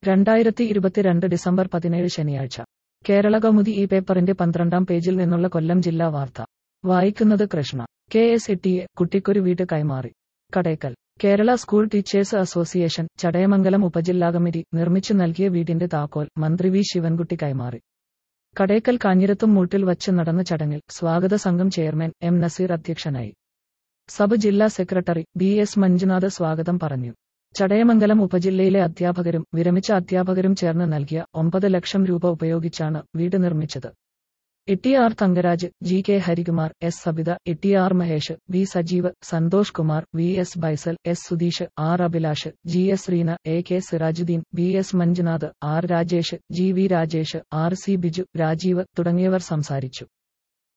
രണ്ടായിരത്തി ഇരുപത്തിരണ്ട് ഡിസംബർ പതിനേഴ് ശനിയാഴ്ച കേരള കൗമുദി ഈ പേപ്പറിന്റെ പന്ത്രണ്ടാം പേജിൽ നിന്നുള്ള കൊല്ലം ജില്ലാ വാർത്ത വായിക്കുന്നത് കൃഷ്ണ കെ എസ് എട്ടിയെ കുട്ടിക്കൊരു വീട് കൈമാറി Kadakkal Kerala school teachers association Chadayamangalam ഉപജില്ലാ കമ്മിറ്റി നിർമ്മിച്ചു നൽകിയ വീടിന്റെ താക്കോൽ മന്ത്രി വി ശിവൻകുട്ടി കൈമാറി കടേക്കൽ കാഞ്ഞിരത്തും മൂട്ടിൽ വച്ച് നടന്ന ചടങ്ങിൽ സ്വാഗത സംഘം ചെയർമാൻ എം നസീർ അധ്യക്ഷനായി സബ് ജില്ലാ സെക്രട്ടറി ബി എസ് മഞ്ജുനാഥ് സ്വാഗതം പറഞ്ഞു ചടയമംഗലം ഉപജില്ലയിലെ അധ്യാപകരും വിരമിച്ച അധ്യാപകരും ചേർന്ന് നൽകിയ ഒമ്പത് ലക്ഷം രൂപ ഉപയോഗിച്ചാണ് വീട് നിർമ്മിച്ചത് E R Thankaraj G K Harikumar S Sabitha E R Mahesh V Sajeev Santhosh Kumar V S Baisal S Sudheesh R Abhilash G S Reena A K Sirajuddin B S Manjunath R Rajesh G V Rajesh R C Biju Rajeev തുടങ്ങിയവർ സംസാരിച്ചു